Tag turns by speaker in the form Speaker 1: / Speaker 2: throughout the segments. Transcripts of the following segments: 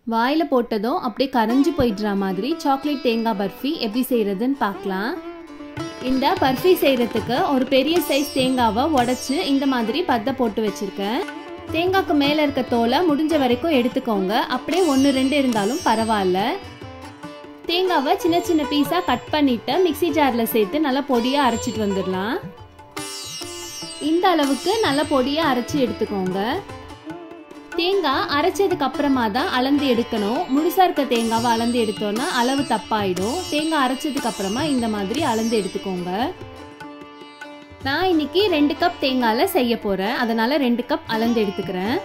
Speaker 1: வாயில் போட்டதும் அப்படியே கரைஞ்சி போயிடுற மாதிரி சாக்லேட் தேங்காய் பர்ஃபி எப்படி செய்கிறதுன்னு பார்க்கலாம் இந்த பர்ஃபி செய்கிறதுக்கு ஒரு பெரிய சைஸ் தேங்காவை உடச்சி இந்த மாதிரி பத்தை போட்டு வச்சுருக்கேன் தேங்காய்க்கு மேலே இருக்க தோலை முடிஞ்ச வரைக்கும் எடுத்துக்கோங்க அப்படியே ஒன்று ரெண்டு இருந்தாலும் பரவாயில்ல தேங்காவை சின்ன சின்ன பீஸாக கட் பண்ணிவிட்டு மிக்சி ஜாரில் சேர்த்து நல்லா பொடியாக அரைச்சிட்டு வந்துடலாம் இந்த அளவுக்கு நல்லா பொடியாக அரைச்சி எடுத்துக்கோங்க தேங்காய் அரைச்சதுக்கு அப்புறமா தான் அளந்து எடுக்கணும் முழுசா இருக்க தேங்காவை அளந்து எடுத்தோம்னா அளவு தப்பாயிடும் தேங்காய் அரைச்சதுக்கு அப்புறமா இந்த மாதிரி அளந்து எடுத்துக்கோங்க நான் இன்னைக்கு ரெண்டு கப் தேங்காயில் செய்ய போறேன் அதனால ரெண்டு கப் அளந்து எடுத்துக்கிறேன்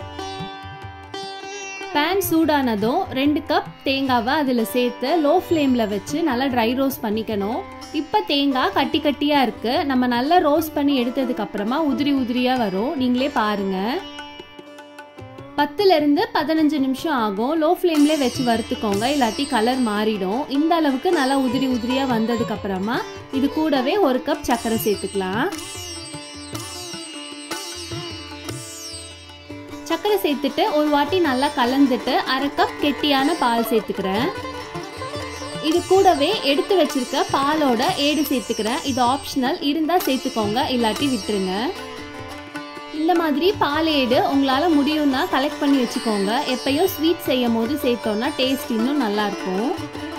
Speaker 1: பேன் சூடானதும் ரெண்டு கப் தேங்காவை அதில் சேர்த்து லோ ஃப்ளேமில் வச்சு நல்லா ட்ரை ரோஸ்ட் பண்ணிக்கணும் இப்போ தேங்காய் கட்டி கட்டியாக இருக்குது நம்ம நல்லா ரோஸ்ட் பண்ணி எடுத்ததுக்கு அப்புறமா உதிரி உதிரியாக வரும் நீங்களே பாருங்கள் பத்துலேருந்து பதினஞ்சு நிமிஷம் ஆகும் லோ ஃப்ளேம்லேயே வச்சு வறுத்துக்கோங்க இல்லாட்டி கலர் மாறிடும் இந்த அளவுக்கு நல்லா உதிரி உதிரியாக வந்ததுக்கு அப்புறமா இது கூடவே ஒரு கப் சர்க்கரை சேர்த்துக்கலாம் சர்க்கரை சேர்த்துட்டு ஒரு வாட்டி நல்லா கலந்துட்டு அரை கப் கெட்டியான பால் சேர்த்துக்கிறேன் இது கூடவே எடுத்து வச்சிருக்க பாலோட ஏடு சேர்த்துக்கிறேன் இது ஆப்ஷனல் இருந்தால் சேர்த்துக்கோங்க இல்லாட்டி விட்டுருங்க இந்த மாதிரி பால் ஏடு உங்களால் முடியும்னா கலெக்ட் பண்ணி வச்சுக்கோங்க எப்பயோ ஸ்வீட் செய்யும் போது சேர்த்தோன்னா டேஸ்ட் இன்னும் நல்லாயிருக்கும்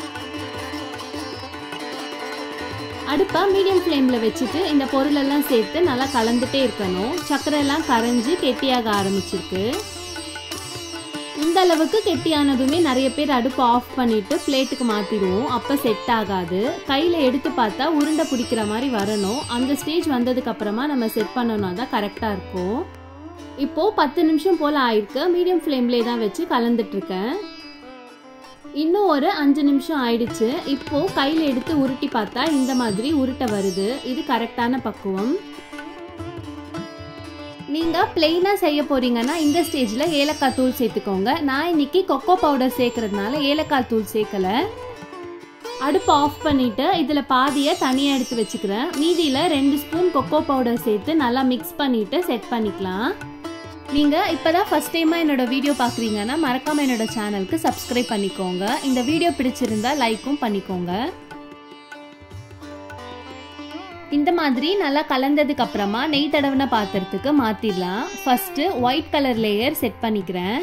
Speaker 1: அடுப்பை மீடியம் ஃப்ளேமில் வச்சுட்டு இந்த பொருளெல்லாம் சேர்த்து நல்லா கலந்துட்டே இருக்கணும் சர்க்கரை எல்லாம் கரைஞ்சி கெட்டியாக ஆரம்பிச்சிருக்கு இந்த அளவுக்கு கெட்டியானதுமே நிறைய பேர் அடுப்பு ஆஃப் பண்ணிட்டு பிளேட்டுக்கு மாற்றிடுவோம் அப்போ செட் ஆகாது கையில் எடுத்து பார்த்தா உருண்டை பிடிக்கிற மாதிரி வரணும் அந்த ஸ்டேஜ் வந்ததுக்கு அப்புறமா நம்ம செட் பண்ணோம்னா தான் கரெக்டாக இருக்கும் இப்போது பத்து நிமிஷம் போல் ஆயிருக்கு மீடியம் ஃப்ளேம்லேயே தான் வச்சு கலந்துட்ருக்கேன் இன்னும் ஒரு அஞ்சு நிமிஷம் ஆயிடுச்சு இப்போ கையில் எடுத்து உருட்டி பார்த்தா இந்த மாதிரி உருட்டை வருது இது கரெக்டான பக்குவம் நீங்கள் பிளெயினாக செய்ய போறீங்கன்னா இந்த ஸ்டேஜில் ஏலக்காய் தூள் சேர்த்துக்கோங்க நான் இன்னைக்கு கொக்கோ பவுடர் சேர்க்கறதுனால ஏலக்காய் தூள் சேர்க்கலை அடுப்பு ஆஃப் பண்ணிவிட்டு இதில் பாதியை தனியாக எடுத்து வச்சுக்கிறேன் மீதியில் ரெண்டு ஸ்பூன் கொக்கோ பவுடர் சேர்த்து நல்லா மிக்ஸ் பண்ணிவிட்டு செட் பண்ணிக்கலாம் நீங்கள் இப்போ தான் ஃபஸ்ட் டைமாக என்னோட வீடியோ பார்க்குறீங்கன்னா மறக்காமல் என்னோட சேனலுக்கு சப்ஸ்கிரைப் பண்ணிக்கோங்க இந்த வீடியோ பிடிச்சிருந்தா லைக்கும் பண்ணிக்கோங்க இந்த மாதிரி நல்லா கலந்ததுக்கு அப்புறமா நெய் தடவின பாத்திரத்துக்கு மாற்றிடலாம் first white colour layer set பண்ணிக்கிறேன்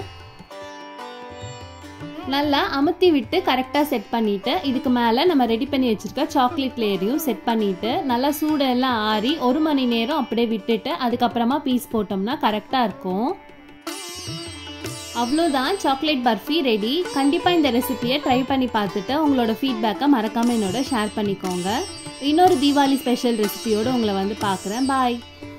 Speaker 1: நல்லா அமுத்தி விட்டு கரெக்டாக செட் பண்ணிவிட்டு இதுக்கு மேலே நம்ம ரெடி பண்ணி வச்சுருக்க சாக்லேட் லேயரையும் செட் பண்ணிவிட்டு நல்லா சூடெல்லாம் ஆறி ஒரு மணி நேரம் அப்படியே விட்டுட்டு அதுக்கப்புறமா பீஸ் போட்டோம்னா கரெக்டாக இருக்கும் அவ்வளோதான் சாக்லேட் பர்ஃபி ரெடி கண்டிப்பாக இந்த ரெசிபியை ட்ரை பண்ணி பார்த்துட்டு உங்களோட ஃபீட்பேக்கை மறக்காமல் என்னோட ஷேர் பண்ணிக்கோங்க இன்னொரு தீபாவளி ஸ்பெஷல் ரெசிபியோடு உங்களை வந்து பார்க்குறேன் பாய்